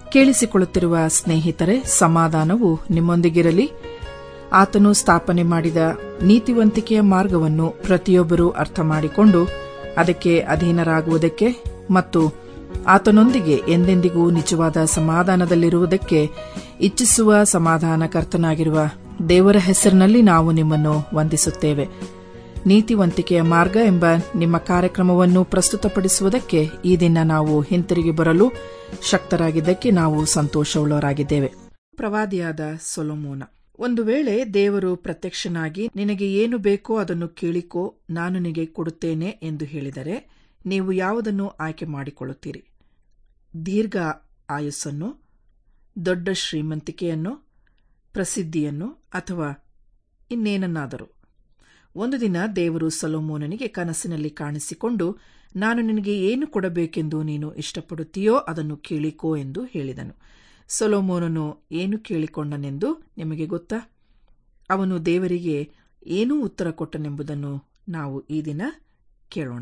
ಕೇಳಿಸಿಕೊಳ್ಳುತ್ತಿರುವ ಸ್ನೇಹಿತರೆ ಸಮಾಧಾನವು ನಿಮ್ಮೊಂದಿಗಿರಲಿ ಆತನು ಸ್ಥಾಪನೆ ಮಾಡಿದ ನೀತಿವಂತಿಕೆಯ ಮಾರ್ಗವನ್ನು ಪ್ರತಿಯೊಬ್ಬರೂ ಅರ್ಥ ಮಾಡಿಕೊಂಡು ಅದಕ್ಕೆ ಅಧೀನರಾಗುವುದಕ್ಕೆ ಮತ್ತು ಆತನೊಂದಿಗೆ ಎಂದೆಂದಿಗೂ ನಿಜವಾದ ಸಮಾಧಾನದಲ್ಲಿರುವುದಕ್ಕೆ ಇಚ್ಛಿಸುವ ಸಮಾಧಾನಕರ್ತನಾಗಿರುವ ದೇವರ ಹೆಸರಿನಲ್ಲಿ ನಾವು ನಿಮ್ಮನ್ನು ವಂದಿಸುತ್ತೇವೆ ನೀತಿವಂತಿಕೆಯ ಮಾರ್ಗ ಎಂಬ ನಿಮ್ಮ ಕಾರ್ಯಕ್ರಮವನ್ನು ಪ್ರಸ್ತುತಪಡಿಸುವುದಕ್ಕೆ ಈ ದಿನ ನಾವು ಹಿಂತಿರುಗಿ ಬರಲು ಶಕ್ತರಾಗಿದ್ದಕ್ಕೆ ನಾವು ಸಂತೋಷವುಳ್ಳವರಾಗಿದ್ದೇವೆ ಪ್ರವಾದಿಯಾದ ಸೊಲೊಮೋನ ಒಂದು ವೇಳೆ ದೇವರು ಪ್ರತ್ಯಕ್ಷನಾಗಿ ನಿನಗೆ ಏನು ಬೇಕೋ ಅದನ್ನು ಕೇಳಿಕೋ ನಾನು ನಿನಗೆ ಕೊಡುತ್ತೇನೆ ಎಂದು ಹೇಳಿದರೆ ನೀವು ಯಾವುದನ್ನು ಆಯ್ಕೆ ಮಾಡಿಕೊಳ್ಳುತ್ತೀರಿ ದೀರ್ಘ ಆಯುಸ್ಸನ್ನು ದೊಡ್ಡ ಶ್ರೀಮಂತಿಕೆಯನ್ನು ಪ್ರಸಿದ್ಧಿಯನ್ನು ಅಥವಾ ಇನ್ನೇನನ್ನಾದರೂ ಒಂದು ದಿನ ದೇವರು ಸೊಲೊಮೋನನಿಗೆ ಕನಸಿನಲ್ಲಿ ಕಾಣಿಸಿಕೊಂಡು ನಾನು ನಿನಗೆ ಏನು ಕೊಡಬೇಕೆಂದು ನೀನು ಇಷ್ಟಪಡುತ್ತೀಯೋ ಅದನ್ನು ಕೇಳಿಕೋ ಎಂದು ಹೇಳಿದನು ಸೊಲೊಮೋನನು ಏನು ಕೇಳಿಕೊಂಡನೆಂದು ನಿಮಗೆ ಗೊತ್ತಾ ಅವನು ದೇವರಿಗೆ ಏನೂ ಉತ್ತರ ಕೊಟ್ಟನೆಂಬುದನ್ನು ನಾವು ಈ ದಿನ ಕೇಳೋಣ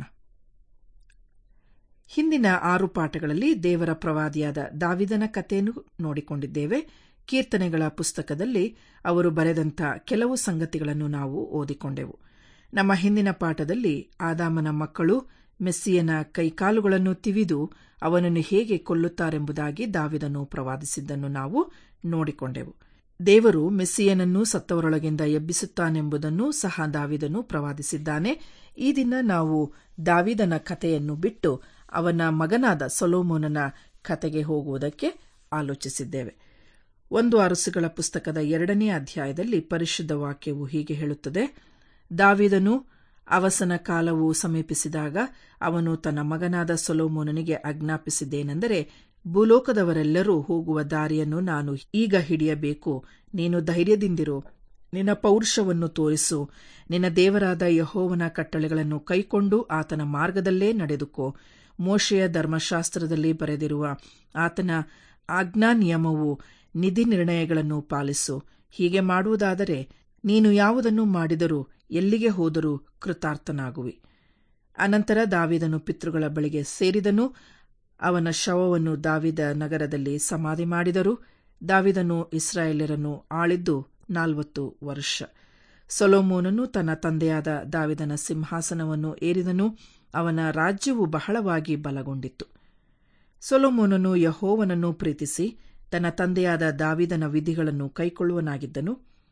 ಹಿಂದಿನ ಆರು ಪಾಠಗಳಲ್ಲಿ ದೇವರ ಪ್ರವಾದಿಯಾದ ದಾವಿದನ ಕಥೆಯನ್ನು ನೋಡಿಕೊಂಡಿದ್ದೇವೆ ಕೀರ್ತನೆಗಳ ಪುಸ್ತಕದಲ್ಲಿ ಅವರು ಬರೆದಂಥ ಕೆಲವು ಸಂಗತಿಗಳನ್ನು ನಾವು ಓದಿಕೊಂಡೆವು ನಮ್ಮ ಹಿಂದಿನ ಪಾಠದಲ್ಲಿ ಆದಾಮನ ಮಕ್ಕಳು ಮೆಸ್ಸಿಯನ ಕೈಕಾಲುಗಳನ್ನು ತಿವಿದು ಅವನನ್ನು ಹೇಗೆ ಕೊಲ್ಲುತ್ತಾರೆಂಬುದಾಗಿ ದಾವಿದನು ಪ್ರವಾದಿಸಿದ್ದನ್ನು ನಾವು ನೋಡಿಕೊಂಡೆವು ದೇವರು ಮೆಸ್ಸಿಯನನ್ನು ಸತ್ತವರೊಳಗಿಂದ ಎಬ್ಬಿಸುತ್ತಾನೆಂಬುದನ್ನು ಸಹ ದಾವಿದನು ಪ್ರವಾದಿಸಿದ್ದಾನೆ ಈ ದಿನ ನಾವು ದಾವಿದನ ಕಥೆಯನ್ನು ಬಿಟ್ಟು ಅವನ ಮಗನಾದ ಸೊಲೋಮೋನನ ಕತೆಗೆ ಹೋಗುವುದಕ್ಕೆ ಆಲೋಚಿಸಿದ್ದೇವೆ ಒಂದು ಅರಸುಗಳ ಪುಸ್ತಕದ ಎರಡನೇ ಅಧ್ಯಾಯದಲ್ಲಿ ಪರಿಶುದ್ಧ ವಾಕ್ಯವು ಹೀಗೆ ಹೇಳುತ್ತದೆ ದಾವಿದನು ಅವಸನ ಕಾಲವು ಸಮೀಪಿಸಿದಾಗ ಅವನು ತನ್ನ ಮಗನಾದ ಸೊಲೋಮೋನನಿಗೆ ಆಜ್ಞಾಪಿಸಿದ್ದೇನೆಂದರೆ ಭೂಲೋಕದವರೆಲ್ಲರೂ ಹೋಗುವ ದಾರಿಯನ್ನು ನಾನು ಈಗ ಹಿಡಿಯಬೇಕು ನೀನು ಧೈರ್ಯದಿಂದಿರು ನಿನ್ನ ಪೌರುಷವನ್ನು ತೋರಿಸು ನಿನ್ನ ದೇವರಾದ ಯಹೋವನ ಕಟ್ಟಳೆಗಳನ್ನು ಕೈಕೊಂಡು ಆತನ ಮಾರ್ಗದಲ್ಲೇ ನಡೆದುಕೋ ಮೋಶೆಯ ಧರ್ಮಶಾಸ್ತ್ರದಲ್ಲಿ ಬರೆದಿರುವ ಆತನ ಆಜ್ಞಾ ನಿಯಮವು ನಿಧಿ ನಿರ್ಣಯಗಳನ್ನು ಪಾಲಿಸು ಹೀಗೆ ಮಾಡುವುದಾದರೆ ನೀನು ಯಾವುದನ್ನು ಮಾಡಿದರೂ ಎಲ್ಲಿಗೆ ಹೋದರೂ ಕೃತಾರ್ಥನಾಗುವಿ ಅನಂತರ ದಾವಿದನು ಪಿತೃಗಳ ಬಳಿಗೆ ಸೇರಿದನು ಅವನ ಶವವನ್ನು ದಾವಿದ ನಗರದಲ್ಲಿ ಸಮಾಧಿ ಮಾಡಿದರು ದಾವಿದನು ಇಸ್ರಾಯೇಲರನ್ನು ಆಳಿದ್ದು ನಾಲ್ವತ್ತು ವರ್ಷ ಸೊಲೋಮೋನನು ತನ್ನ ತಂದೆಯಾದ ದಾವಿದನ ಸಿಂಹಾಸನವನ್ನು ಏರಿದನು ಅವನ ರಾಜ್ಯವು ಬಹಳವಾಗಿ ಬಲಗೊಂಡಿತ್ತು ಸೊಲೋಮೋನನು ಯಹೋವನನ್ನು ಪ್ರೀತಿಸಿ ತನ್ನ ತಂದೆಯಾದ ದಾವಿದನ ವಿಧಿಗಳನ್ನು ಕೈಕೊಳ್ಳುವನಾಗಿದ್ದನು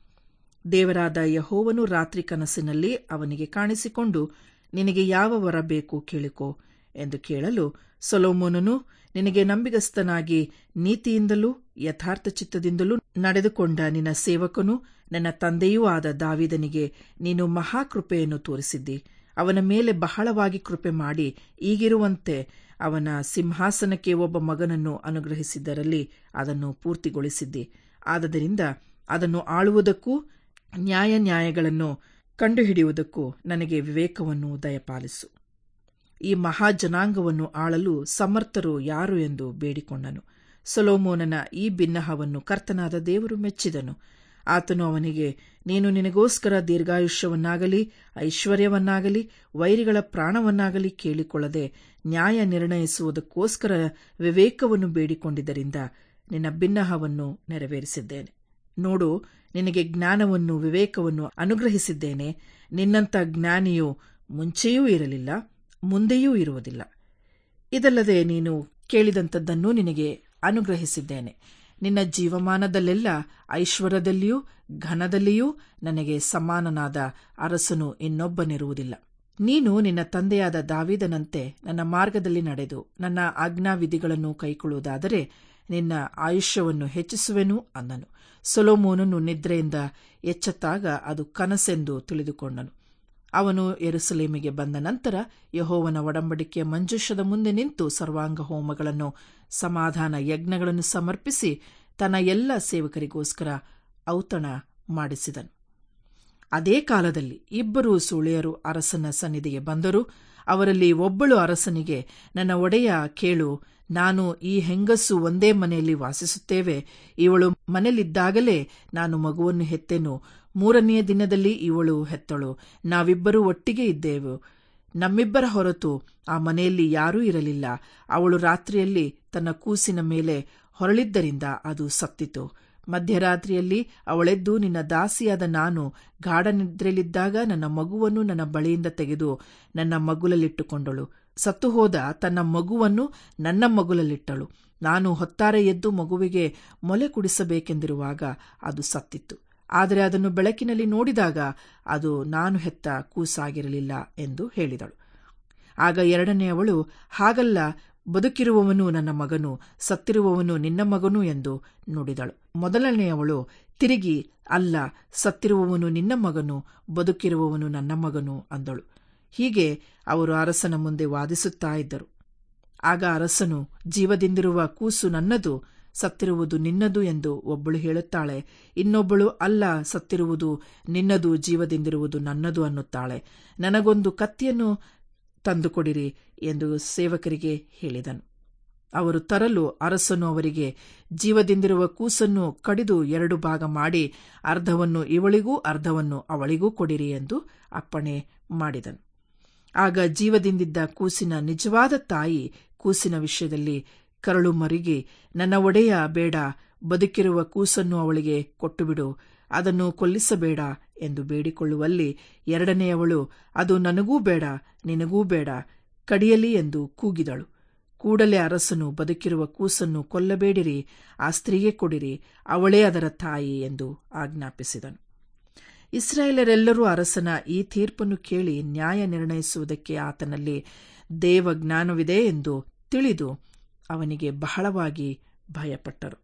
ದೇವರಾದ ಯಹೋವನು ರಾತ್ರಿ ಕನಸಿನಲ್ಲಿ ಅವನಿಗೆ ಕಾಣಿಸಿಕೊಂಡು ನಿನಗೆ ಯಾವ ವರ ಬೇಕು ಕೇಳಿಕೋ ಎಂದು ಕೇಳಲು ಸೊಲೋಮೋನನು ನಿನಗೆ ನಂಬಿಗಸ್ತನಾಗಿ ನೀತಿಯಿಂದಲೂ ಯಥಾರ್ಥ ಚಿತ್ತದಿಂದಲೂ ನಡೆದುಕೊಂಡ ನಿನ್ನ ಸೇವಕನು ನನ್ನ ತಂದೆಯೂ ಆದ ದಾವಿದನಿಗೆ ನೀನು ಮಹಾಕೃಪೆಯನ್ನು ತೋರಿಸಿದ್ದಿ ಅವನ ಮೇಲೆ ಬಹಳವಾಗಿ ಕೃಪೆ ಮಾಡಿ ಈಗಿರುವಂತೆ ಅವನ ಸಿಂಹಾಸನಕ್ಕೆ ಒಬ್ಬ ಮಗನನ್ನು ಅನುಗ್ರಹಿಸಿದ್ದರಲ್ಲಿ ಅದನ್ನು ಪೂರ್ತಿಗೊಳಿಸಿದ್ದಿ ಆದ್ದರಿಂದ ಅದನ್ನು ಆಳುವುದಕ್ಕೂ ನ್ಯಾಯ ನ್ಯಾಯಗಳನ್ನು ಕಂಡುಹಿಡಿಯುವುದಕ್ಕೂ ನನಗೆ ವಿವೇಕವನ್ನು ದಯಪಾಲಿಸು ಈ ಮಹಾಜನಾಂಗವನ್ನು ಆಳಲು ಸಮರ್ಥರು ಯಾರು ಎಂದು ಬೇಡಿಕೊಂಡನು ಸೊಲೋಮೋನನ ಈ ಬಿನ್ನಹವನ್ನು ಕರ್ತನಾದ ದೇವರು ಮೆಚ್ಚಿದನು ಆತನು ಅವನಿಗೆ ನೀನು ನಿನಗೋಸ್ಕರ ದೀರ್ಘಾಯುಷ್ಯವನ್ನಾಗಲಿ ಐಶ್ವರ್ಯವನ್ನಾಗಲಿ ವೈರಿಗಳ ಪ್ರಾಣವನ್ನಾಗಲಿ ಕೇಳಿಕೊಳ್ಳದೆ ನ್ಯಾಯ ನಿರ್ಣಯಿಸುವುದಕ್ಕೋಸ್ಕರ ವಿವೇಕವನ್ನು ಬೇಡಿಕೊಂಡಿದ್ದರಿಂದ ನಿನ್ನ ಬಿನ್ನಹವನ್ನು ನೆರವೇರಿಸಿದ್ದೇನೆ ನೋಡು ನಿನಗೆ ಜ್ಞಾನವನ್ನು ವಿವೇಕವನ್ನು ಅನುಗ್ರಹಿಸಿದ್ದೇನೆ ನಿನ್ನಂಥ ಜ್ಞಾನಿಯು ಮುಂಚೆಯೂ ಇರಲಿಲ್ಲ ಮುಂದೆಯೂ ಇರುವುದಿಲ್ಲ ಇದಲ್ಲದೆ ನೀನು ಕೇಳಿದಂಥದ್ದನ್ನು ನಿನಗೆ ಅನುಗ್ರಹಿಸಿದ್ದೇನೆ ನಿನ್ನ ಜೀವಮಾನದಲ್ಲೆಲ್ಲ ಐಶ್ವರ್ಯದಲ್ಲಿಯೂ ಘನದಲ್ಲಿಯೂ ನನಗೆ ಸಮಾನನಾದ ಅರಸನು ಇನ್ನೊಬ್ಬನಿರುವುದಿಲ್ಲ ನೀನು ನಿನ್ನ ತಂದೆಯಾದ ದಾವಿದನಂತೆ ನನ್ನ ಮಾರ್ಗದಲ್ಲಿ ನಡೆದು ನನ್ನ ಆಜ್ಞಾವಿಧಿಗಳನ್ನು ಕೈಕೊಳ್ಳುವುದಾದರೆ ನಿನ್ನ ಆಯುಷ್ಯವನ್ನು ಹೆಚ್ಚಿಸುವೆನು ಅಂದನು ಸೊಲೋಮೋನನು ನಿದ್ರೆಯಿಂದ ಎಚ್ಚತ್ತಾಗ ಅದು ಕನಸೆಂದು ತಿಳಿದುಕೊಂಡನು ಅವನು ಎರುಸಲೇಮಿಗೆ ಬಂದ ನಂತರ ಯಹೋವನ ಒಡಂಬಡಿಕೆಯ ಮಂಜುಷದ ಮುಂದೆ ನಿಂತು ಸರ್ವಾಂಗ ಹೋಮಗಳನ್ನು ಸಮಾಧಾನ ಯಜ್ಞಗಳನ್ನು ಸಮರ್ಪಿಸಿ ತನ್ನ ಎಲ್ಲ ಸೇವಕರಿಗೋಸ್ಕರ ಔತಣ ಮಾಡಿಸಿದನು ಅದೇ ಕಾಲದಲ್ಲಿ ಇಬ್ಬರು ಸುಳಿಯರು ಅರಸನ ಸನ್ನಿಧಿಗೆ ಬಂದರು ಅವರಲ್ಲಿ ಒಬ್ಬಳು ಅರಸನಿಗೆ ನನ್ನ ಒಡೆಯ ಕೇಳು ನಾನು ಈ ಹೆಂಗಸು ಒಂದೇ ಮನೆಯಲ್ಲಿ ವಾಸಿಸುತ್ತೇವೆ ಇವಳು ಮನೆಯಲ್ಲಿದ್ದಾಗಲೇ ನಾನು ಮಗುವನ್ನು ಹೆತ್ತೆನು ಮೂರನೆಯ ದಿನದಲ್ಲಿ ಇವಳು ಹೆತ್ತಳು ನಾವಿಬ್ಬರೂ ಒಟ್ಟಿಗೆ ಇದ್ದೆವು ನಮ್ಮಿಬ್ಬರ ಹೊರತು ಆ ಮನೆಯಲ್ಲಿ ಯಾರೂ ಇರಲಿಲ್ಲ ಅವಳು ರಾತ್ರಿಯಲ್ಲಿ ತನ್ನ ಕೂಸಿನ ಮೇಲೆ ಹೊರಳಿದ್ದರಿಂದ ಅದು ಸತ್ತಿತು ಮಧ್ಯರಾತ್ರಿಯಲ್ಲಿ ಅವಳೆದ್ದು ನಿನ್ನ ದಾಸಿಯಾದ ನಾನು ಗಾಢನಿದ್ರೆಯಲ್ಲಿದ್ದಾಗ ನನ್ನ ಮಗುವನ್ನು ನನ್ನ ಬಳಿಯಿಂದ ತೆಗೆದು ನನ್ನ ಮಗುಲಲ್ಲಿಟ್ಟುಕೊಂಡಳು ಸತ್ತು ಹೋದ ತನ್ನ ಮಗುವನ್ನು ನನ್ನ ಮಗುಲಲ್ಲಿಟ್ಟಳು ನಾನು ಹೊತ್ತಾರೆ ಎದ್ದು ಮಗುವಿಗೆ ಮೊಲೆ ಕುಡಿಸಬೇಕೆಂದಿರುವಾಗ ಅದು ಸತ್ತಿತ್ತು ಆದರೆ ಅದನ್ನು ಬೆಳಕಿನಲ್ಲಿ ನೋಡಿದಾಗ ಅದು ನಾನು ಹೆತ್ತ ಕೂಸಾಗಿರಲಿಲ್ಲ ಎಂದು ಹೇಳಿದಳು ಆಗ ಎರಡನೆಯವಳು ಹಾಗಲ್ಲ ಬದುಕಿರುವವನು ನನ್ನ ಮಗನು ಸತ್ತಿರುವವನು ನಿನ್ನ ಮಗನು ಎಂದು ನುಡಿದಳು ಮೊದಲನೆಯವಳು ತಿರುಗಿ ಅಲ್ಲ ಸತ್ತಿರುವವನು ನಿನ್ನ ಮಗನು ಬದುಕಿರುವವನು ನನ್ನ ಮಗನು ಅಂದಳು ಹೀಗೆ ಅವರು ಅರಸನ ಮುಂದೆ ವಾದಿಸುತ್ತಾ ಇದ್ದರು ಆಗ ಅರಸನು ಜೀವದಿಂದಿರುವ ಕೂಸು ನನ್ನದು ಸತ್ತಿರುವುದು ನಿನ್ನದು ಎಂದು ಒಬ್ಬಳು ಹೇಳುತ್ತಾಳೆ ಇನ್ನೊಬ್ಬಳು ಅಲ್ಲ ಸತ್ತಿರುವುದು ನಿನ್ನದು ಜೀವದಿಂದಿರುವುದು ನನ್ನದು ಅನ್ನುತ್ತಾಳೆ ನನಗೊಂದು ಕತ್ತಿಯನ್ನು ತಂದುಕೊಡಿರಿ ಎಂದು ಸೇವಕರಿಗೆ ಹೇಳಿದನು ಅವರು ತರಲು ಅರಸನು ಅವರಿಗೆ ಜೀವದಿಂದಿರುವ ಕೂಸನ್ನು ಕಡಿದು ಎರಡು ಭಾಗ ಮಾಡಿ ಅರ್ಧವನ್ನು ಇವಳಿಗೂ ಅರ್ಧವನ್ನು ಅವಳಿಗೂ ಕೊಡಿರಿ ಎಂದು ಅಪ್ಪಣೆ ಮಾಡಿದನು ಆಗ ಜೀವದಿಂದಿದ್ದ ಕೂಸಿನ ನಿಜವಾದ ತಾಯಿ ಕೂಸಿನ ವಿಷಯದಲ್ಲಿ ಕರಳು ಮರಿಗಿ ನನ್ನ ಒಡೆಯ ಬೇಡ ಬದುಕಿರುವ ಕೂಸನ್ನು ಅವಳಿಗೆ ಕೊಟ್ಟುಬಿಡು ಅದನ್ನು ಕೊಲ್ಲಿಸಬೇಡ ಎಂದು ಬೇಡಿಕೊಳ್ಳುವಲ್ಲಿ ಎರಡನೆಯವಳು ಅದು ನನಗೂ ಬೇಡ ನಿನಗೂ ಬೇಡ ಕಡಿಯಲಿ ಎಂದು ಕೂಗಿದಳು ಕೂಡಲೇ ಅರಸನು ಬದುಕಿರುವ ಕೂಸನ್ನು ಕೊಲ್ಲಬೇಡಿರಿ ಆ ಸ್ತ್ರೀಗೆ ಕೊಡಿರಿ ಅವಳೇ ಅದರ ತಾಯಿ ಎಂದು ಆಜ್ಞಾಪಿಸಿದನು ಇಸ್ರಾಯೇಲರೆಲ್ಲರೂ ಅರಸನ ಈ ತೀರ್ಪನ್ನು ಕೇಳಿ ನ್ಯಾಯ ನಿರ್ಣಯಿಸುವುದಕ್ಕೆ ಆತನಲ್ಲಿ ದೇವ ಜ್ಞಾನವಿದೆ ಎಂದು ತಿಳಿದು ಅವನಿಗೆ ಬಹಳವಾಗಿ ಭಯಪಟ್ಟರು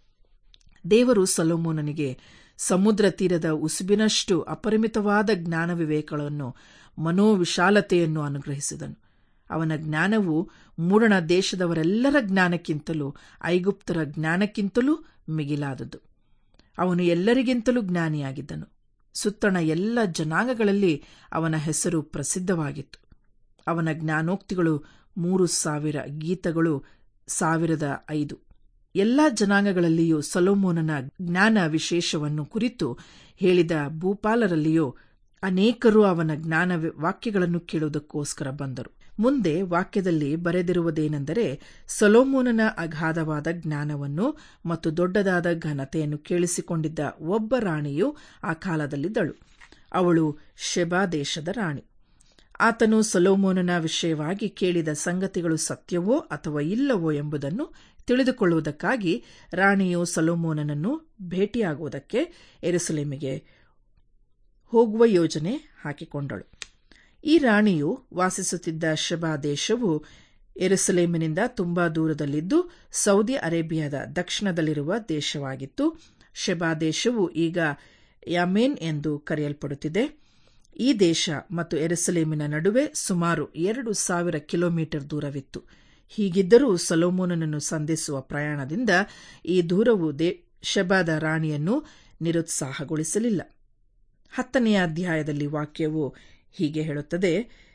ದೇವರು ಸಲೋಮೋನನಿಗೆ ಸಮುದ್ರ ತೀರದ ಉಸುಬಿನಷ್ಟು ಅಪರಿಮಿತವಾದ ಜ್ಞಾನ ವಿವೇಕಗಳನ್ನು ಮನೋವಿಶಾಲತೆಯನ್ನು ಅನುಗ್ರಹಿಸಿದನು ಅವನ ಜ್ಞಾನವು ಮೂಡಣ ದೇಶದವರೆಲ್ಲರ ಜ್ಞಾನಕ್ಕಿಂತಲೂ ಐಗುಪ್ತರ ಜ್ಞಾನಕ್ಕಿಂತಲೂ ಮಿಗಿಲಾದದ್ದು ಅವನು ಎಲ್ಲರಿಗಿಂತಲೂ ಜ್ಞಾನಿಯಾಗಿದ್ದನು ಸುತ್ತಣ ಎಲ್ಲ ಜನಾಂಗಗಳಲ್ಲಿ ಅವನ ಹೆಸರು ಪ್ರಸಿದ್ಧವಾಗಿತ್ತು ಅವನ ಜ್ಞಾನೋಕ್ತಿಗಳು ಮೂರು ಸಾವಿರ ಗೀತಗಳು ಸಾವಿರದ ಐದು ಎಲ್ಲ ಜನಾಂಗಗಳಲ್ಲಿಯೂ ಸೊಲೋಮೋನನ ಜ್ಞಾನ ವಿಶೇಷವನ್ನು ಕುರಿತು ಹೇಳಿದ ಭೂಪಾಲರಲ್ಲಿಯೂ ಅನೇಕರು ಅವನ ಜ್ಞಾನ ವಾಕ್ಯಗಳನ್ನು ಕೇಳುವುದಕ್ಕೋಸ್ಕರ ಬಂದರು ಮುಂದೆ ವಾಕ್ಯದಲ್ಲಿ ಬರೆದಿರುವುದೇನೆಂದರೆ ಸೊಲೋಮೋನನ ಅಗಾಧವಾದ ಜ್ಞಾನವನ್ನು ಮತ್ತು ದೊಡ್ಡದಾದ ಘನತೆಯನ್ನು ಕೇಳಿಸಿಕೊಂಡಿದ್ದ ಒಬ್ಬ ರಾಣಿಯು ಆ ಕಾಲದಲ್ಲಿದ್ದಳು ಅವಳು ಶೆಬಾ ದೇಶದ ರಾಣಿ ಆತನು ಸೊಲೋಮೋನನ ವಿಷಯವಾಗಿ ಕೇಳಿದ ಸಂಗತಿಗಳು ಸತ್ಯವೋ ಅಥವಾ ಇಲ್ಲವೋ ಎಂಬುದನ್ನು ತಿಳಿದುಕೊಳ್ಳುವುದಕ್ಕಾಗಿ ರಾಣಿಯು ಸೊಲೋಮೋನನನ್ನು ಭೇಟಿಯಾಗುವುದಕ್ಕೆ ಎರುಸಲೇಮಿಗೆ ಹೋಗುವ ಯೋಜನೆ ಹಾಕಿಕೊಂಡಳು ಈ ರಾಣಿಯು ವಾಸಿಸುತ್ತಿದ್ದ ಶಬಾ ದೇಶವು ಎರುಸಲೇಮಿನಿಂದ ತುಂಬಾ ದೂರದಲ್ಲಿದ್ದು ಸೌದಿ ಅರೇಬಿಯಾದ ದಕ್ಷಿಣದಲ್ಲಿರುವ ದೇಶವಾಗಿತ್ತು ಶೆಬಾ ದೇಶವು ಈಗ ಯಮೇನ್ ಎಂದು ಕರೆಯಲ್ಪಡುತ್ತಿದೆ ಈ ದೇಶ ಮತ್ತು ಎರುಸಲೇಮಿನ ನಡುವೆ ಸುಮಾರು ಎರಡು ಸಾವಿರ ಕಿಲೋಮೀಟರ್ ದೂರವಿತ್ತು ಹೀಗಿದ್ದರೂ ಸೊಲೋಮೋನನನ್ನು ಸಂಧಿಸುವ ಪ್ರಯಾಣದಿಂದ ಈ ದೂರವು ಶೆಬಾದ ರಾಣಿಯನ್ನು ನಿರುತ್ಸಾಹಗೊಳಿಸಲಿಲ್ಲ ಹತ್ತನೆಯ ಅಧ್ಯಾಯದಲ್ಲಿ ವಾಕ್ಯವು ಹೀಗೆ ಹೇಳುತ್ತದೆ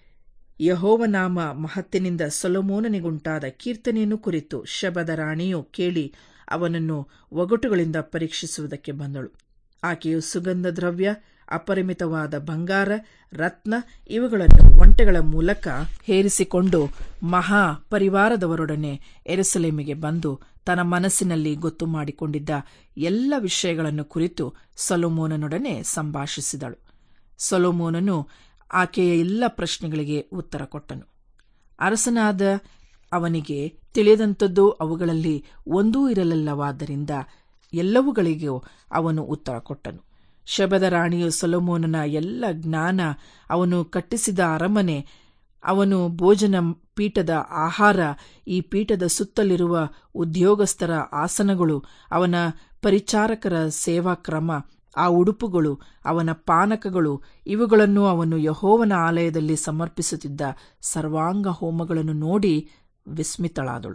ಯಹೋವನಾಮ ಮಹತ್ತಿನಿಂದ ಸೊಲೊಮೋನನಿಗುಂಟಾದ ಕೀರ್ತನೆಯನ್ನು ಕುರಿತು ಶಬದ ರಾಣಿಯು ಕೇಳಿ ಅವನನ್ನು ಒಗಟುಗಳಿಂದ ಪರೀಕ್ಷಿಸುವುದಕ್ಕೆ ಬಂದಳು ಆಕೆಯು ಸುಗಂಧ ದ್ರವ್ಯ ಅಪರಿಮಿತವಾದ ಬಂಗಾರ ರತ್ನ ಇವುಗಳನ್ನು ಒಂಟೆಗಳ ಮೂಲಕ ಹೇರಿಸಿಕೊಂಡು ಮಹಾ ಪರಿವಾರದವರೊಡನೆ ಎರುಸಲೇಮಿಗೆ ಬಂದು ತನ್ನ ಮನಸ್ಸಿನಲ್ಲಿ ಗೊತ್ತು ಮಾಡಿಕೊಂಡಿದ್ದ ಎಲ್ಲ ವಿಷಯಗಳನ್ನು ಕುರಿತು ಸೊಲೊಮೋನನೊಡನೆ ಸಂಭಾಷಿಸಿದಳು ಸೊಲೊಮೋನನು ಆಕೆಯ ಎಲ್ಲ ಪ್ರಶ್ನೆಗಳಿಗೆ ಉತ್ತರ ಕೊಟ್ಟನು ಅರಸನಾದ ಅವನಿಗೆ ತಿಳಿಯದಂಥದ್ದು ಅವುಗಳಲ್ಲಿ ಒಂದೂ ಇರಲಿಲ್ಲವಾದ್ದರಿಂದ ಎಲ್ಲವುಗಳಿಗೂ ಅವನು ಉತ್ತರ ಕೊಟ್ಟನು ಶಬದ ರಾಣಿಯು ಸೊಲೊಮೋನನ ಎಲ್ಲ ಜ್ಞಾನ ಅವನು ಕಟ್ಟಿಸಿದ ಅರಮನೆ ಅವನು ಭೋಜನ ಪೀಠದ ಆಹಾರ ಈ ಪೀಠದ ಸುತ್ತಲಿರುವ ಉದ್ಯೋಗಸ್ಥರ ಆಸನಗಳು ಅವನ ಪರಿಚಾರಕರ ಸೇವಾ ಕ್ರಮ ಆ ಉಡುಪುಗಳು ಅವನ ಪಾನಕಗಳು ಇವುಗಳನ್ನು ಅವನು ಯಹೋವನ ಆಲಯದಲ್ಲಿ ಸಮರ್ಪಿಸುತ್ತಿದ್ದ ಸರ್ವಾಂಗ ಹೋಮಗಳನ್ನು ನೋಡಿ ವಿಸ್ಮಿತಳಾದಳು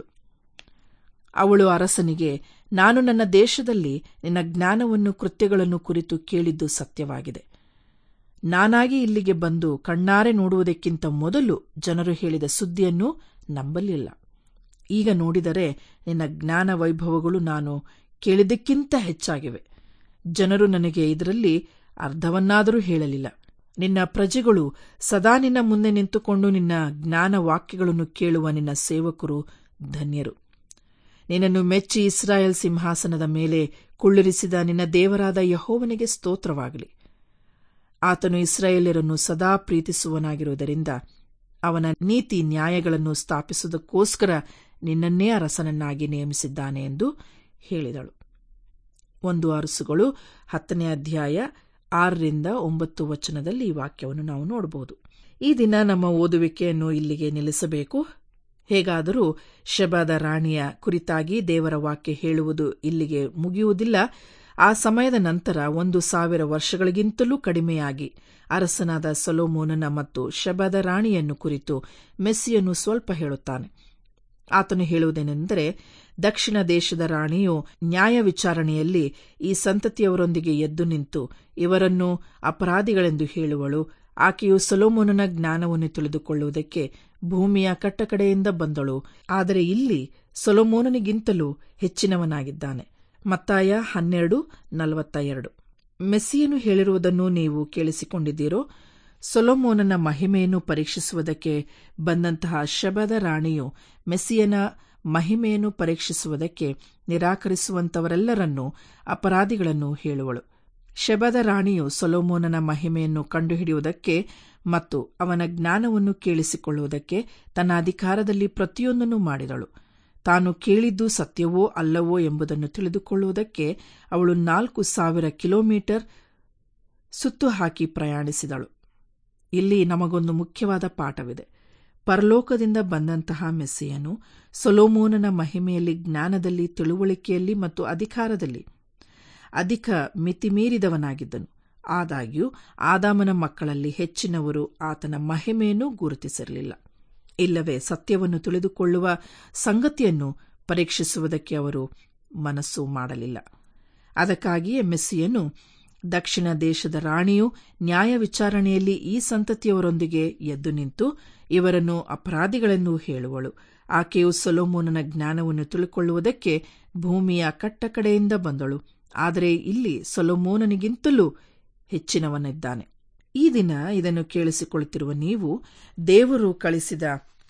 ಅವಳು ಅರಸನಿಗೆ ನಾನು ನನ್ನ ದೇಶದಲ್ಲಿ ನಿನ್ನ ಜ್ಞಾನವನ್ನು ಕೃತ್ಯಗಳನ್ನು ಕುರಿತು ಕೇಳಿದ್ದು ಸತ್ಯವಾಗಿದೆ ನಾನಾಗಿ ಇಲ್ಲಿಗೆ ಬಂದು ಕಣ್ಣಾರೆ ನೋಡುವುದಕ್ಕಿಂತ ಮೊದಲು ಜನರು ಹೇಳಿದ ಸುದ್ದಿಯನ್ನು ನಂಬಲಿಲ್ಲ ಈಗ ನೋಡಿದರೆ ನಿನ್ನ ಜ್ಞಾನ ವೈಭವಗಳು ನಾನು ಕೇಳಿದ್ದಕ್ಕಿಂತ ಹೆಚ್ಚಾಗಿವೆ ಜನರು ನನಗೆ ಇದರಲ್ಲಿ ಅರ್ಧವನ್ನಾದರೂ ಹೇಳಲಿಲ್ಲ ನಿನ್ನ ಪ್ರಜೆಗಳು ಸದಾ ನಿನ್ನ ಮುಂದೆ ನಿಂತುಕೊಂಡು ನಿನ್ನ ಜ್ಞಾನ ವಾಕ್ಯಗಳನ್ನು ಕೇಳುವ ನಿನ್ನ ಸೇವಕರು ಧನ್ಯರು ನಿನ್ನನ್ನು ಮೆಚ್ಚಿ ಇಸ್ರಾಯೇಲ್ ಸಿಂಹಾಸನದ ಮೇಲೆ ಕುಳ್ಳಿರಿಸಿದ ನಿನ್ನ ದೇವರಾದ ಯಹೋವನಿಗೆ ಸ್ತೋತ್ರವಾಗಲಿ ಆತನು ಇಸ್ರಾಯೇಲ್ಯರನ್ನು ಸದಾ ಪ್ರೀತಿಸುವನಾಗಿರುವುದರಿಂದ ಅವನ ನೀತಿ ನ್ಯಾಯಗಳನ್ನು ಸ್ಥಾಪಿಸುವುದಕ್ಕೋಸ್ಕರ ನಿನ್ನನ್ನೇ ಅರಸನನ್ನಾಗಿ ನೇಮಿಸಿದ್ದಾನೆ ಎಂದು ಹೇಳಿದಳು ಒಂದು ಅರಸುಗಳು ಹತ್ತನೇ ಅಧ್ಯಾಯ ಆರರಿಂದ ಒಂಬತ್ತು ವಚನದಲ್ಲಿ ಈ ವಾಕ್ಯವನ್ನು ನಾವು ನೋಡಬಹುದು ಈ ದಿನ ನಮ್ಮ ಓದುವಿಕೆಯನ್ನು ಇಲ್ಲಿಗೆ ನಿಲ್ಲಿಸಬೇಕು ಹೇಗಾದರೂ ಶಬಾದ ರಾಣಿಯ ಕುರಿತಾಗಿ ದೇವರ ವಾಕ್ಯ ಹೇಳುವುದು ಇಲ್ಲಿಗೆ ಮುಗಿಯುವುದಿಲ್ಲ ಆ ಸಮಯದ ನಂತರ ಒಂದು ಸಾವಿರ ವರ್ಷಗಳಿಗಿಂತಲೂ ಕಡಿಮೆಯಾಗಿ ಅರಸನಾದ ಸೊಲೋಮೋನನ ಮತ್ತು ಶಬಾದ ರಾಣಿಯನ್ನು ಕುರಿತು ಮೆಸ್ಸಿಯನ್ನು ಸ್ವಲ್ಪ ಹೇಳುತ್ತಾನೆ ಆತನು ಹೇಳುವುದೇನೆಂದರೆ ದಕ್ಷಿಣ ದೇಶದ ರಾಣಿಯು ನ್ಯಾಯ ವಿಚಾರಣೆಯಲ್ಲಿ ಈ ಸಂತತಿಯವರೊಂದಿಗೆ ಎದ್ದು ನಿಂತು ಇವರನ್ನು ಅಪರಾಧಿಗಳೆಂದು ಹೇಳುವಳು ಆಕೆಯು ಸೊಲೋಮೋನನ ಜ್ಞಾನವನ್ನು ತಿಳಿದುಕೊಳ್ಳುವುದಕ್ಕೆ ಭೂಮಿಯ ಕಟ್ಟಕಡೆಯಿಂದ ಬಂದಳು ಆದರೆ ಇಲ್ಲಿ ಸೊಲೋಮೋನನಿಗಿಂತಲೂ ಹೆಚ್ಚಿನವನಾಗಿದ್ದಾನೆ ಮತ್ತಾಯ ಹನ್ನೆರಡು ನಲವತ್ತ ಎರಡು ಮೆಸ್ಸಿಯನು ಹೇಳಿರುವುದನ್ನು ನೀವು ಕೇಳಿಸಿಕೊಂಡಿದ್ದೀರೋ ಸೊಲೋಮೋನನ ಮಹಿಮೆಯನ್ನು ಪರೀಕ್ಷಿಸುವುದಕ್ಕೆ ಬಂದಂತಹ ಶಬದ ರಾಣಿಯು ಮೆಸ್ಸಿಯನ ಮಹಿಮೆಯನ್ನು ಪರೀಕ್ಷಿಸುವುದಕ್ಕೆ ನಿರಾಕರಿಸುವಂತವರೆಲ್ಲರನ್ನೂ ಅಪರಾಧಿಗಳನ್ನು ಹೇಳುವಳು ಶಬದ ರಾಣಿಯು ಸೊಲೋಮೋನನ ಮಹಿಮೆಯನ್ನು ಕಂಡುಹಿಡಿಯುವುದಕ್ಕೆ ಮತ್ತು ಅವನ ಜ್ಞಾನವನ್ನು ಕೇಳಿಸಿಕೊಳ್ಳುವುದಕ್ಕೆ ತನ್ನ ಅಧಿಕಾರದಲ್ಲಿ ಪ್ರತಿಯೊಂದನ್ನು ಮಾಡಿದಳು ತಾನು ಕೇಳಿದ್ದು ಸತ್ಯವೋ ಅಲ್ಲವೋ ಎಂಬುದನ್ನು ತಿಳಿದುಕೊಳ್ಳುವುದಕ್ಕೆ ಅವಳು ನಾಲ್ಕು ಸಾವಿರ ಕಿಲೋಮೀಟರ್ ಸುತ್ತು ಹಾಕಿ ಪ್ರಯಾಣಿಸಿದಳು ಇಲ್ಲಿ ನಮಗೊಂದು ಮುಖ್ಯವಾದ ಪಾಠವಿದೆ ಪರಲೋಕದಿಂದ ಬಂದಂತಹ ಮೆಸ್ಸಿಯನು ಸೊಲೋಮೋನನ ಮಹಿಮೆಯಲ್ಲಿ ಜ್ಞಾನದಲ್ಲಿ ತಿಳುವಳಿಕೆಯಲ್ಲಿ ಮತ್ತು ಅಧಿಕಾರದಲ್ಲಿ ಅಧಿಕ ಮಿತಿಮೀರಿದವನಾಗಿದ್ದನು ಆದಾಗ್ಯೂ ಆದಾಮನ ಮಕ್ಕಳಲ್ಲಿ ಹೆಚ್ಚಿನವರು ಆತನ ಮಹಿಮೆಯನ್ನು ಗುರುತಿಸಿರಲಿಲ್ಲ ಇಲ್ಲವೇ ಸತ್ಯವನ್ನು ತಿಳಿದುಕೊಳ್ಳುವ ಸಂಗತಿಯನ್ನು ಪರೀಕ್ಷಿಸುವುದಕ್ಕೆ ಅವರು ಮನಸ್ಸು ಮಾಡಲಿಲ್ಲ ಅದಕ್ಕಾಗಿಯೇ ಮೆಸ್ಸಿಯನು ದಕ್ಷಿಣ ದೇಶದ ರಾಣಿಯು ನ್ಯಾಯ ವಿಚಾರಣೆಯಲ್ಲಿ ಈ ಸಂತತಿಯವರೊಂದಿಗೆ ಎದ್ದು ನಿಂತು ಇವರನ್ನು ಅಪರಾಧಿಗಳೆಂದು ಹೇಳುವಳು ಆಕೆಯು ಸೊಲೋಮೋನನ ಜ್ಞಾನವನ್ನು ತಿಳುಕೊಳ್ಳುವುದಕ್ಕೆ ಭೂಮಿಯ ಕಟ್ಟಕಡೆಯಿಂದ ಬಂದಳು ಆದರೆ ಇಲ್ಲಿ ಸೊಲೋಮೋನನಿಗಿಂತಲೂ ಹೆಚ್ಚಿನವನಿದ್ದಾನೆ ಈ ದಿನ ಇದನ್ನು ಕೇಳಿಸಿಕೊಳ್ಳುತ್ತಿರುವ ನೀವು ದೇವರು ಕಳಿಸಿದ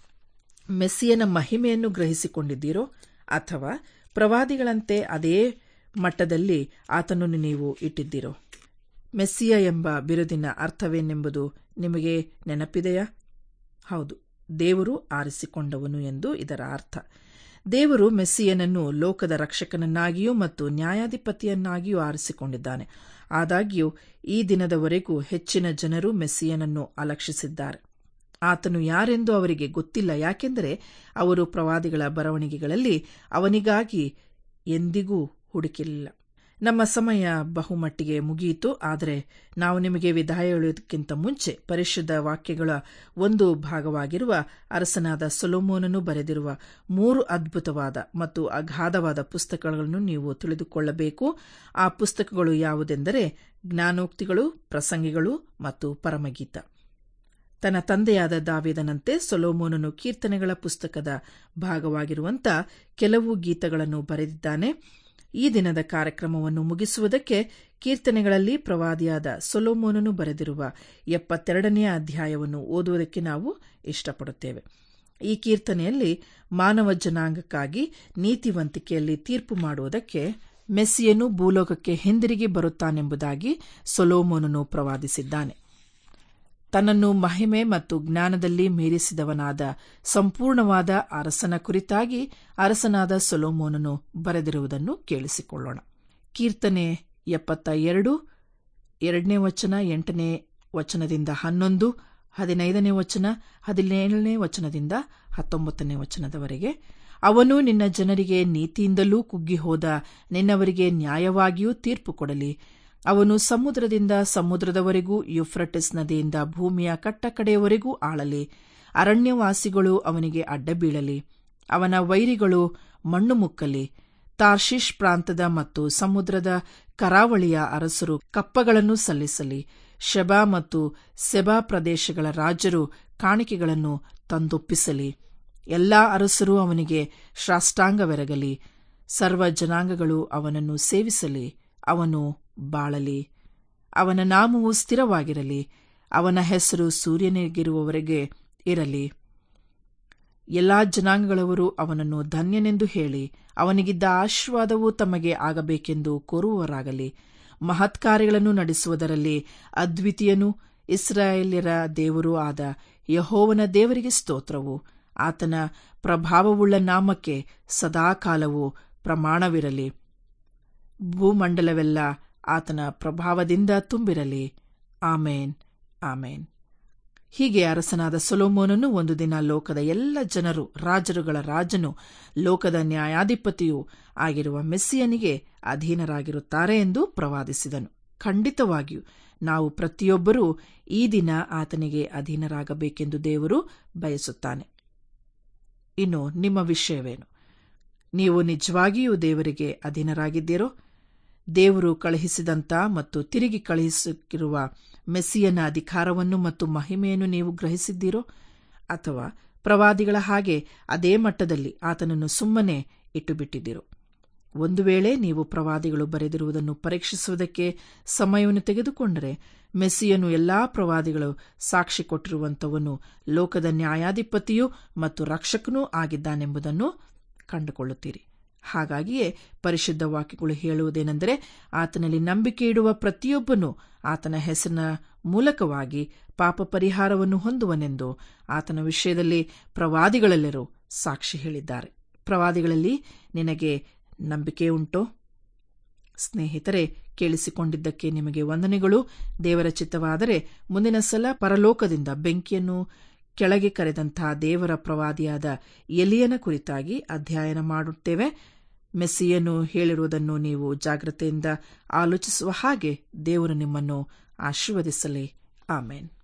ಮೆಸ್ಸಿಯನ ಮಹಿಮೆಯನ್ನು ಗ್ರಹಿಸಿಕೊಂಡಿದ್ದೀರೋ ಅಥವಾ ಪ್ರವಾದಿಗಳಂತೆ ಅದೇ ಮಟ್ಟದಲ್ಲಿ ಆತನನ್ನು ನೀವು ಇಟ್ಟಿದ್ದೀರೋ ಮೆಸ್ಸಿಯ ಎಂಬ ಬಿರುದಿನ ಅರ್ಥವೇನೆಂಬುದು ನಿಮಗೆ ನೆನಪಿದೆಯಾ ಹೌದು ದೇವರು ಆರಿಸಿಕೊಂಡವನು ಎಂದು ಇದರ ಅರ್ಥ ದೇವರು ಮೆಸ್ಸಿಯನನ್ನು ಲೋಕದ ರಕ್ಷಕನನ್ನಾಗಿಯೂ ಮತ್ತು ನ್ಯಾಯಾಧಿಪತಿಯನ್ನಾಗಿಯೂ ಆರಿಸಿಕೊಂಡಿದ್ದಾನೆ ಆದಾಗ್ಯೂ ಈ ದಿನದವರೆಗೂ ಹೆಚ್ಚಿನ ಜನರು ಮೆಸ್ಸಿಯನನ್ನು ಅಲಕ್ಷಿಸಿದ್ದಾರೆ ಆತನು ಯಾರೆಂದು ಅವರಿಗೆ ಗೊತ್ತಿಲ್ಲ ಯಾಕೆಂದರೆ ಅವರು ಪ್ರವಾದಿಗಳ ಬರವಣಿಗೆಗಳಲ್ಲಿ ಅವನಿಗಾಗಿ ಎಂದಿಗೂ ಹುಡುಕಿಲ್ಲ ನಮ್ಮ ಸಮಯ ಬಹುಮಟ್ಟಿಗೆ ಮುಗಿಯಿತು ಆದರೆ ನಾವು ನಿಮಗೆ ವಿದಾಯ ಹೇಳುವುದಕ್ಕಿಂತ ಮುಂಚೆ ಪರಿಶುದ್ಧ ವಾಕ್ಯಗಳ ಒಂದು ಭಾಗವಾಗಿರುವ ಅರಸನಾದ ಸೊಲೋಮೋನನು ಬರೆದಿರುವ ಮೂರು ಅದ್ಭುತವಾದ ಮತ್ತು ಅಗಾಧವಾದ ಪುಸ್ತಕಗಳನ್ನು ನೀವು ತಿಳಿದುಕೊಳ್ಳಬೇಕು ಆ ಪುಸ್ತಕಗಳು ಯಾವುದೆಂದರೆ ಜ್ಞಾನೋಕ್ತಿಗಳು ಪ್ರಸಂಗಿಗಳು ಮತ್ತು ಪರಮಗೀತ ತನ್ನ ತಂದೆಯಾದ ದಾವೇದನಂತೆ ಸೊಲೋಮೋನನು ಕೀರ್ತನೆಗಳ ಪುಸ್ತಕದ ಭಾಗವಾಗಿರುವಂತ ಕೆಲವು ಗೀತಗಳನ್ನು ಬರೆದಿದ್ದಾನೆ ಈ ದಿನದ ಕಾರ್ಯಕ್ರಮವನ್ನು ಮುಗಿಸುವುದಕ್ಕೆ ಕೀರ್ತನೆಗಳಲ್ಲಿ ಪ್ರವಾದಿಯಾದ ಸೊಲೋಮೋನನು ಬರೆದಿರುವ ಎಪ್ಪತ್ತೆರಡನೆಯ ಅಧ್ಯಾಯವನ್ನು ಓದುವುದಕ್ಕೆ ನಾವು ಇಷ್ಟಪಡುತ್ತೇವೆ ಈ ಕೀರ್ತನೆಯಲ್ಲಿ ಮಾನವ ಜನಾಂಗಕ್ಕಾಗಿ ನೀತಿವಂತಿಕೆಯಲ್ಲಿ ತೀರ್ಪು ಮಾಡುವುದಕ್ಕೆ ಮೆಸ್ಸಿಯನು ಭೂಲೋಕಕ್ಕೆ ಹಿಂದಿರುಗಿ ಬರುತ್ತಾನೆಂಬುದಾಗಿ ಸೊಲೋಮೋನನು ಪ್ರವಾದಿಸಿದ್ದಾನೆ ತನ್ನನ್ನು ಮಹಿಮೆ ಮತ್ತು ಜ್ಞಾನದಲ್ಲಿ ಮೀರಿಸಿದವನಾದ ಸಂಪೂರ್ಣವಾದ ಅರಸನ ಕುರಿತಾಗಿ ಅರಸನಾದ ಸೊಲೋಮೋನನು ಬರೆದಿರುವುದನ್ನು ಕೇಳಿಸಿಕೊಳ್ಳೋಣ ಕೀರ್ತನೆ ಎಪ್ಪತ್ತ ಎರಡು ಎರಡನೇ ವಚನ ಎಂಟನೇ ವಚನದಿಂದ ಹನ್ನೊಂದು ಹದಿನೈದನೇ ವಚನ ಹದಿನೇಳನೇ ವಚನದಿಂದ ಹತ್ತೊಂಬತ್ತನೇ ವಚನದವರೆಗೆ ಅವನು ನಿನ್ನ ಜನರಿಗೆ ನೀತಿಯಿಂದಲೂ ಕುಗ್ಗಿ ಹೋದ ನಿನ್ನವರಿಗೆ ನ್ಯಾಯವಾಗಿಯೂ ತೀರ್ಪು ಕೊಡಲಿ ಅವನು ಸಮುದ್ರದಿಂದ ಸಮುದ್ರದವರೆಗೂ ಯುಫ್ರಟಿಸ್ ನದಿಯಿಂದ ಭೂಮಿಯ ಕಟ್ಟಕಡೆಯವರೆಗೂ ಆಳಲಿ ಅರಣ್ಯವಾಸಿಗಳು ಅವನಿಗೆ ಅಡ್ಡ ಬೀಳಲಿ ಅವನ ವೈರಿಗಳು ಮಣ್ಣು ಮುಕ್ಕಲಿ ತಾರ್ಷಿಷ್ ಪ್ರಾಂತದ ಮತ್ತು ಸಮುದ್ರದ ಕರಾವಳಿಯ ಅರಸರು ಕಪ್ಪಗಳನ್ನು ಸಲ್ಲಿಸಲಿ ಶಬಾ ಮತ್ತು ಸೆಬಾ ಪ್ರದೇಶಗಳ ರಾಜರು ಕಾಣಿಕೆಗಳನ್ನು ತಂದೊಪ್ಪಿಸಲಿ ಎಲ್ಲಾ ಅರಸರು ಅವನಿಗೆ ಶಾಷ್ಟಾಂಗವೆರಗಲಿ ಸರ್ವ ಜನಾಂಗಗಳು ಅವನನ್ನು ಸೇವಿಸಲಿ ಅವನು ಬಾಳಲಿ ಅವನ ನಾಮವು ಸ್ಥಿರವಾಗಿರಲಿ ಅವನ ಹೆಸರು ಸೂರ್ಯನಿಗಿರುವವರೆಗೆ ಇರಲಿ ಎಲ್ಲಾ ಜನಾಂಗಗಳವರು ಅವನನ್ನು ಧನ್ಯನೆಂದು ಹೇಳಿ ಅವನಿಗಿದ್ದ ಆಶೀರ್ವಾದವು ತಮಗೆ ಆಗಬೇಕೆಂದು ಕೋರುವವರಾಗಲಿ ಮಹತ್ಕಾರ್ಯಗಳನ್ನು ನಡೆಸುವುದರಲ್ಲಿ ಅದ್ವಿತೀಯನೂ ಇಸ್ರಾಯೇಲ್ಯರ ದೇವರೂ ಆದ ಯಹೋವನ ದೇವರಿಗೆ ಸ್ತೋತ್ರವು ಆತನ ಪ್ರಭಾವವುಳ್ಳ ನಾಮಕ್ಕೆ ಸದಾಕಾಲವೂ ಪ್ರಮಾಣವಿರಲಿ ಭೂಮಂಡಲವೆಲ್ಲ ಆತನ ಪ್ರಭಾವದಿಂದ ತುಂಬಿರಲಿ ಆಮೇನ್ ಆಮೇನ್ ಹೀಗೆ ಅರಸನಾದ ಸೊಲೋಮೋನನು ಒಂದು ದಿನ ಲೋಕದ ಎಲ್ಲ ಜನರು ರಾಜರುಗಳ ರಾಜನು ಲೋಕದ ನ್ಯಾಯಾಧಿಪತಿಯೂ ಆಗಿರುವ ಮೆಸ್ಸಿಯನಿಗೆ ಅಧೀನರಾಗಿರುತ್ತಾರೆ ಎಂದು ಪ್ರವಾದಿಸಿದನು ಖಂಡಿತವಾಗಿಯೂ ನಾವು ಪ್ರತಿಯೊಬ್ಬರೂ ಈ ದಿನ ಆತನಿಗೆ ಅಧೀನರಾಗಬೇಕೆಂದು ದೇವರು ಬಯಸುತ್ತಾನೆ ಇನ್ನು ನಿಮ್ಮ ವಿಷಯವೇನು ನೀವು ನಿಜವಾಗಿಯೂ ದೇವರಿಗೆ ಅಧೀನರಾಗಿದ್ದೀರೋ ದೇವರು ಕಳುಹಿಸಿದಂತ ಮತ್ತು ತಿರುಗಿ ಕಳುಹಿಸಿರುವ ಮೆಸ್ಸಿಯನ ಅಧಿಕಾರವನ್ನು ಮತ್ತು ಮಹಿಮೆಯನ್ನು ನೀವು ಗ್ರಹಿಸಿದ್ದೀರೋ ಅಥವಾ ಪ್ರವಾದಿಗಳ ಹಾಗೆ ಅದೇ ಮಟ್ಟದಲ್ಲಿ ಆತನನ್ನು ಸುಮ್ಮನೆ ಇಟ್ಟುಬಿಟ್ಟಿದ್ದೀರೋ ಒಂದು ವೇಳೆ ನೀವು ಪ್ರವಾದಿಗಳು ಬರೆದಿರುವುದನ್ನು ಪರೀಕ್ಷಿಸುವುದಕ್ಕೆ ಸಮಯವನ್ನು ತೆಗೆದುಕೊಂಡರೆ ಮೆಸ್ಸಿಯನು ಎಲ್ಲಾ ಪ್ರವಾದಿಗಳು ಸಾಕ್ಷಿ ಕೊಟ್ಟಿರುವಂತವನು ಲೋಕದ ನ್ಯಾಯಾಧಿಪತಿಯೂ ಮತ್ತು ರಕ್ಷಕನೂ ಆಗಿದ್ದಾನೆಂಬುದನ್ನು ಕಂಡುಕೊಳ್ಳುತ್ತೀರಿ ಹಾಗಾಗಿಯೇ ಪರಿಶುದ್ಧ ವಾಕ್ಯಗಳು ಹೇಳುವುದೇನೆಂದರೆ ಆತನಲ್ಲಿ ನಂಬಿಕೆ ಇಡುವ ಪ್ರತಿಯೊಬ್ಬನೂ ಆತನ ಹೆಸರಿನ ಮೂಲಕವಾಗಿ ಪಾಪ ಪರಿಹಾರವನ್ನು ಹೊಂದುವನೆಂದು ಆತನ ವಿಷಯದಲ್ಲಿ ಪ್ರವಾದಿಗಳೆಲ್ಲರೂ ಸಾಕ್ಷಿ ಹೇಳಿದ್ದಾರೆ ಪ್ರವಾದಿಗಳಲ್ಲಿ ನಿನಗೆ ನಂಬಿಕೆ ಉಂಟೋ ಸ್ನೇಹಿತರೆ ಕೇಳಿಸಿಕೊಂಡಿದ್ದಕ್ಕೆ ನಿಮಗೆ ವಂದನೆಗಳು ದೇವರ ಚಿತ್ತವಾದರೆ ಮುಂದಿನ ಸಲ ಪರಲೋಕದಿಂದ ಬೆಂಕಿಯನ್ನು ಕೆಳಗೆ ಕರೆದಂತಹ ದೇವರ ಪ್ರವಾದಿಯಾದ ಎಲಿಯನ ಕುರಿತಾಗಿ ಅಧ್ಯಯನ ಮಾಡುತ್ತೇವೆ ಮೆಸ್ಸಿಯನು ಹೇಳಿರುವುದನ್ನು ನೀವು ಜಾಗ್ರತೆಯಿಂದ ಆಲೋಚಿಸುವ ಹಾಗೆ ದೇವರು ನಿಮ್ಮನ್ನು ಆಶೀರ್ವದಿಸಲಿ ಆಮೇನ್